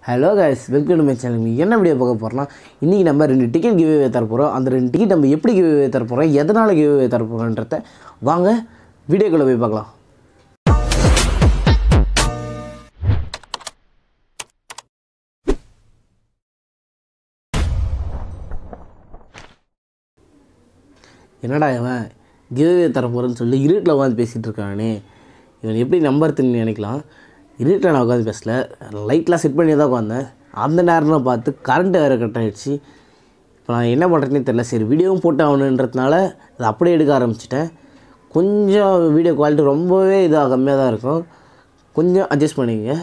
hello guys welcome to my channel என்ன video பார்க்க போகிறோம்னா இன்றைக்கி நம்ம ரெண்டு டிக்கெட் கிவ்வே தர போகிறோம் அந்த ரெண்டு டிக்கெட் நம்ம எப்படி கிவ்வே தர போகிறோம் எதனால் கிவ்வே தர போகிறோன்றத வாங்க வீடியோக்குள்ளே போய் பார்க்கலாம் என்னடா இவன் கிவ்வே தர போகிறேன்னு சொல்லி இருட்டில் உட்காந்து பேசிகிட்டு இருக்கானே இவன் எப்படி நம்புறதுன்னு நினைக்கலாம் இருட்டில் நான் உட்காந்து பேசல லைட்லாம் செட் பண்ணி தான் உட்காந்தேன் அந்த நேரம்லாம் பார்த்து கரண்ட் வேறு கட் ஆகிடுச்சு இப்போ நான் என்ன பண்ணுறதுனே தெரில சரி வீடியோவும் போட்டு ஆகணுன்றதுனால அதை அப்படியே எடுக்க ஆரம்பிச்சிட்டேன் கொஞ்சம் வீடியோ குவாலிட்டி ரொம்பவே இதாக கம்மியாக தான் இருக்கும் கொஞ்சம் அட்ஜஸ்ட் பண்ணிக்கங்க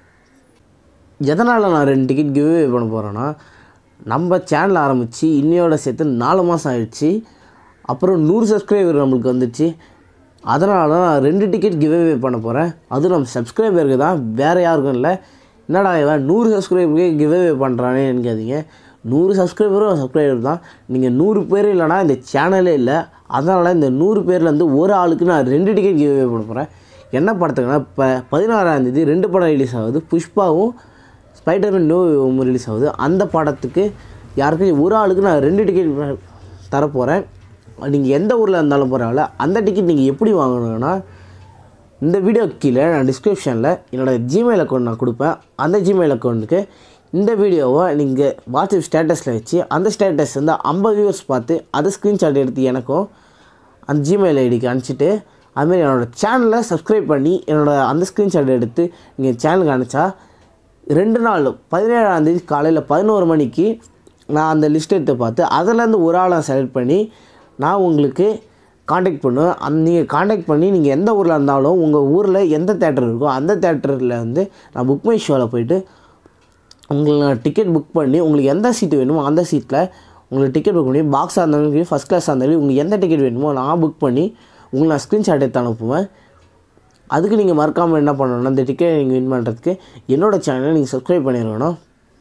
எதனால் நான் ரெண்டு டிக்கெட் கிவ்வே பண்ண போகிறேன்னா நம்ம சேனல் ஆரம்பித்து இன்னையோட சேர்த்து நாலு மாதம் ஆயிடுச்சு அப்புறம் நூறு சப்ஸ்கிரைபர் நம்மளுக்கு வந்துச்சு அதனால நான் ரெண்டு டிக்கெட் கிவ்வே பண்ண போகிறேன் அதுவும் நம்ம சப்ஸ்கிரைபருக்கு தான் வேறு யாருக்கும் இல்லை என்னடா இவன் நூறு சப்ஸ்கிரைபருக்கே கிவ்வே பண்ணுறானே நினைக்காதீங்க நூறு சப்ஸ்கிரைபரும் சப்ஸ்கிரைபர் தான் நீங்கள் நூறு பேர் இல்லைனா இந்த சேனலே இல்லை அதனால் இந்த நூறு பேர்லேருந்து ஒரு ஆளுக்கு நான் ரெண்டு டிக்கெட் கிவ்வே பண்ண போகிறேன் என்ன படத்துக்குன்னா இப்போ பதினாறாந்தேதி ரெண்டு படம் ரிலீஸ் ஆகுது புஷ்பாவும் ஸ்பைடர்மேன் நோ ரிலீஸ் ஆகுது அந்த படத்துக்கு யாருக்கும் ஒரு ஆளுக்கு நான் ரெண்டு டிக்கெட் தரப்போகிறேன் நீங்கள் எந்த ஊரில் இருந்தாலும் பரவாயில்ல அந்த டிக்கெட் நீங்கள் எப்படி வாங்கணுன்னா இந்த வீடியோ கீழே நான் டிஸ்கிரிப்ஷனில் என்னோடய ஜிமெயில் அக்கௌண்ட் நான் கொடுப்பேன் அந்த ஜிமெயில் அக்கௌண்ட்டுக்கு இந்த வீடியோவை நீங்கள் வாட்ஸ்அப் ஸ்டேட்டஸில் வச்சு அந்த ஸ்டேட்டஸ் வந்து ஐம்பது வியூவர்ஸ் பார்த்து அதை ஸ்க்ரீன்ஷாட் எடுத்து எனக்கும் அந்த ஜிமெயில் ஐடிக்கு அனுப்பிச்சிட்டு அதுமாரி என்னோடய சேனலை சப்ஸ்கிரைப் பண்ணி என்னோடய அந்த ஸ்க்ரீன்ஷாட் எடுத்து நீங்கள் சேனலுக்கு அனுப்பிச்சா ரெண்டு நாள் பதினேழாந்தேதி காலையில் பதினோரு மணிக்கு நான் அந்த லிஸ்ட் எடுத்து பார்த்து அதிலேருந்து ஒரு ஆளை செலக்ட் பண்ணி நான் உங்களுக்கு காண்டாக்ட் பண்ணுவேன் அந் நீங்கள் காண்டாக்ட் பண்ணி நீங்கள் எந்த ஊரில் இருந்தாலும் உங்கள் ஊரில் எந்த தேட்டர் இருக்கோ அந்த தேட்டரில் வந்து நான் புக் மை ஷோவில் போயிட்டு உங்களுக்கு நான் டிக்கெட் புக் பண்ணி உங்களுக்கு எந்த சீட்டு வேணுமோ அந்த சீட்டில் உங்களுக்கு டிக்கெட் புக் பண்ணி பாக்ஸாக இருந்தாலும் சரி ஃபஸ்ட் கிளாஸாக இருந்தாலும் உங்களுக்கு எந்த டிக்கெட் வேணுமோ நான் புக் பண்ணி உங்களுக்கு நான் ஸ்க்ரீன்ஷாட் எடுத்து அனுப்புவேன் அதுக்கு நீங்கள் மறக்காமல் என்ன பண்ணணும்னா இந்த டிக்கெட் நீங்கள் வின் பண்ணுறதுக்கு என்னோடய சேனலை நீங்கள் சப்ஸ்கிரைப் பண்ணியிருக்கணும்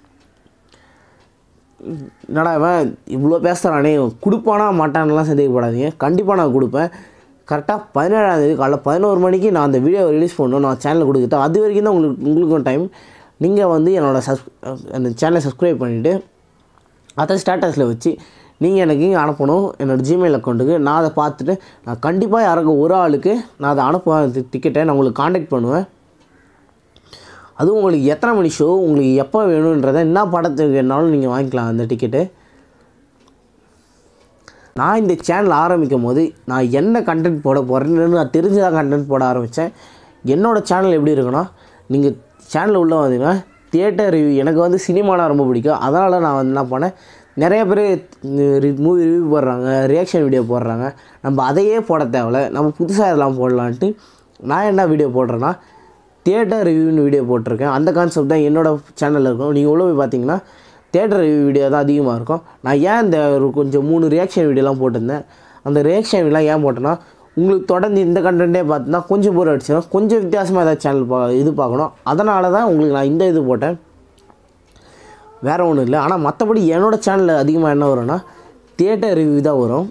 என்னடா இவன் இவ்வளோ பேசுகிறானே கொடுப்பானா மாட்டான்லாம் சந்தேகப்படாதீங்க கண்டிப்பாக நான் கொடுப்பேன் கரெக்டாக பதினேழாந்தேதி காலைல பதினோரு மணிக்கு நான் அந்த வீடியோ ரிலீஸ் பண்ணணும் நான் சேனலில் கொடுத்துட்டேன் அது வரைக்கும் தான் உங்களுக்கு உங்களுக்கும் டைம் நீங்கள் வந்து என்னோடய சப்ஸ் அந்த சேனலை சப்ஸ்கிரைப் பண்ணிவிட்டு அதை ஸ்டேட்டஸில் வச்சு நீங்கள் எனக்கு இங்கே அனுப்பணும் என்னோடய ஜிமெயில் அக்கௌண்ட்டுக்கு நான் அதை பார்த்துட்டு நான் கண்டிப்பாக யாருக்கும் ஒரு ஆளுக்கு நான் அதை அனுப்புவேன் அந்த டிக்கெட்டை நான் உங்களுக்கு காண்டாக்ட் பண்ணுவேன் அதுவும் உங்களுக்கு எத்தனை மணி ஷோ உங்களுக்கு எப்போ வேணுன்றதை என்ன படத்துக்கு வேணாலும் நீங்கள் வாங்கிக்கலாம் அந்த டிக்கெட்டு நான் இந்த சேனல் ஆரம்பிக்கும் போது நான் என்ன கண்டென்ட் போட போகிறேன்னு நான் தெரிஞ்சுதான் கண்டென்ட் போட ஆரம்பித்தேன் என்னோடய சேனல் எப்படி இருக்குன்னா நீங்கள் சேனலில் உள்ள வந்தீங்கன்னா தியேட்டர் ரிவ்யூ எனக்கு வந்து சினிமானா ரொம்ப பிடிக்கும் அதனால் நான் வந்து என்ன பண்ணேன் நிறைய பேர் மூவி ரிவ்யூ போடுறாங்க ரியாக்ஷன் வீடியோ போடுறாங்க நம்ம அதையே போட தேவையில்ல நம்ம புதுசாக இதெல்லாம் போடலான்ட்டு நான் என்ன வீடியோ போடுறேன்னா தியேட்டர் ரிவ்யூன்னு வீடியோ போட்டிருக்கேன் அந்த கான்செப்ட் தான் என்னோடய சேனலில் இருக்கும் நீங்கள் உள்ள போய் பார்த்தீங்கன்னா தியேட்டர் ரிவ்யூ வீடியோ தான் அதிகமாக இருக்கும் நான் ஏன் இந்த ஒரு கொஞ்சம் மூணு ரியாக்ஷன் வீடியோலாம் போட்டிருந்தேன் அந்த ரியாக்ஷன் வீடியோலாம் ஏன் போட்டேன்னா உங்களுக்கு தொடர்ந்து இந்த கண்டென்ட்டே பார்த்தீங்கன்னா கொஞ்சம் போர் அடிச்சிடும் கொஞ்சம் வித்தியாசமாக ஏதாவது சேனல் பா இது பார்க்கணும் அதனால தான் உங்களுக்கு நான் இந்த இது போட்டேன் வேறு ஒன்றும் இல்லை ஆனால் மற்றபடி என்னோடய சேனலில் அதிகமாக என்ன வரும்னா தியேட்டர் ரிவ்யூ தான் வரும்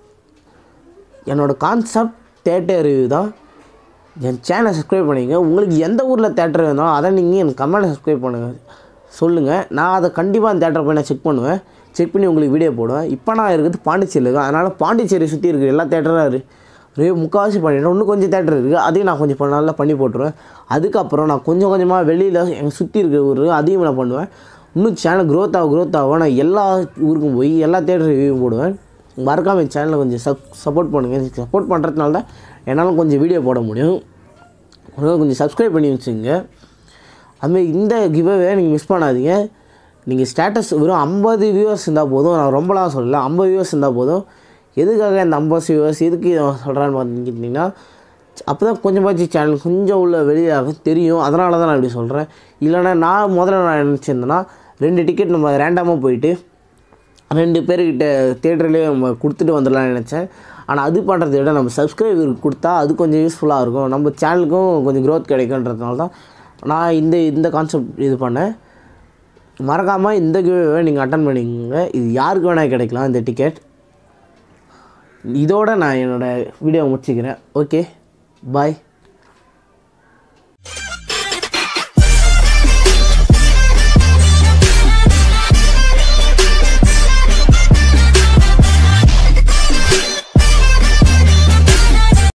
என்னோடய கான்செப்ட் தியேட்டர் ரிவ்யூ தான் என் சேனலை சப்ஸ்கிரைப் பண்ணிங்க உங்களுக்கு எந்த ஊரில் தேட்டர் வேணும் அதை நீங்கள் எனக்கு கமெண்ட்டை சப்ஸ்கிரைப் பண்ணுங்கள் சொல்லுங்கள் நான் அதை கண்டிப்பாக அந்த தேட்டரை போய் நான் செக் பண்ணுவேன் செக் பண்ணி உங்களுக்கு வீடியோ போடுவேன் இப்போ நான் இருக்கிறது பாண்டிச்சேரியில் இருக்கேன் அதனால் பாண்டிச்சேரி சுற்றி இருக்கிற எல்லா தேட்டராக இருக்குது முக்கால்வாசி பண்ணிட்டேன் இன்னும் கொஞ்சம் தேட்டர் இருக்குது அதையும் நான் கொஞ்சம் நல்லா பண்ணி போட்டுருவேன் அதுக்கப்புறம் நான் கொஞ்சம் கொஞ்சமாக வெளியில் எங்கள் சுற்றி இருக்கிற ஊர் அதையும் நான் பண்ணுவேன் இன்னும் சேனல் க்ரோத் ஆகும் க்ரோத் ஆகும் நான் எல்லா ஊருக்கும் போய் எல்லா தேட்டர் ரிவ்யூ போடுவேன் மறக்காமல் என் சேனலை கொஞ்சம் சப் சப்போர்ட் பண்ணுங்கள் சப்போர்ட் பண்ணுறதுனால தான் என்னால் கொஞ்சம் வீடியோ போட முடியும் அதனால் கொஞ்சம் சப்ஸ்கிரைப் பண்ணி வச்சுங்க அதுமாதிரி இந்த கிவ்வே நீங்கள் மிஸ் பண்ணாதீங்க நீங்கள் ஸ்டேட்டஸ் வெறும் ஐம்பது வியூவர்ஸ் இருந்தால் போதும் நான் ரொம்பலாம் சொல்லல ஐம்பது வியூவர்ஸ் இருந்தால் போதும் எதுக்காக இந்த ஐம்பது வியூவர்ஸ் எதுக்கு சொல்கிறான்னு பார்த்துக்கிட்டிங்கன்னா அப்போ தான் கொஞ்சமாச்சு சேனல் கொஞ்சம் உள்ள வெளியாக தெரியும் அதனால தான் நான் இப்படி சொல்கிறேன் இல்லைனா நான் முதல்ல நான் நினச்சிருந்தேன்னா ரெண்டு டிக்கெட் நம்ம ரேண்டமாக போயிட்டு ரெண்டு பேர்கிட்ட தேட்டர்லேயே நம்ம கொடுத்துட்டு வந்துடலாம்னு நினச்சேன் ஆனால் அது பண்ணுறதை விட நம்ம சப்ஸ்கிரைபர் கொடுத்தா அது கொஞ்சம் யூஸ்ஃபுல்லாக இருக்கும் நம்ம சேனலுக்கும் கொஞ்சம் க்ரோத் கிடைக்குன்றதுனால தான் நான் இந்த இந்த கான்செப்ட் இது பண்ணேன் மறக்காமல் இந்த கிவ்வே நீங்கள் அட்டன் பண்ணிக்கோங்க இது யாருக்கு வேணால் கிடைக்கலாம் இந்த டிக்கெட் இதோடு நான் என்னோடய வீடியோ முடிச்சுக்கிறேன் ஓகே பாய்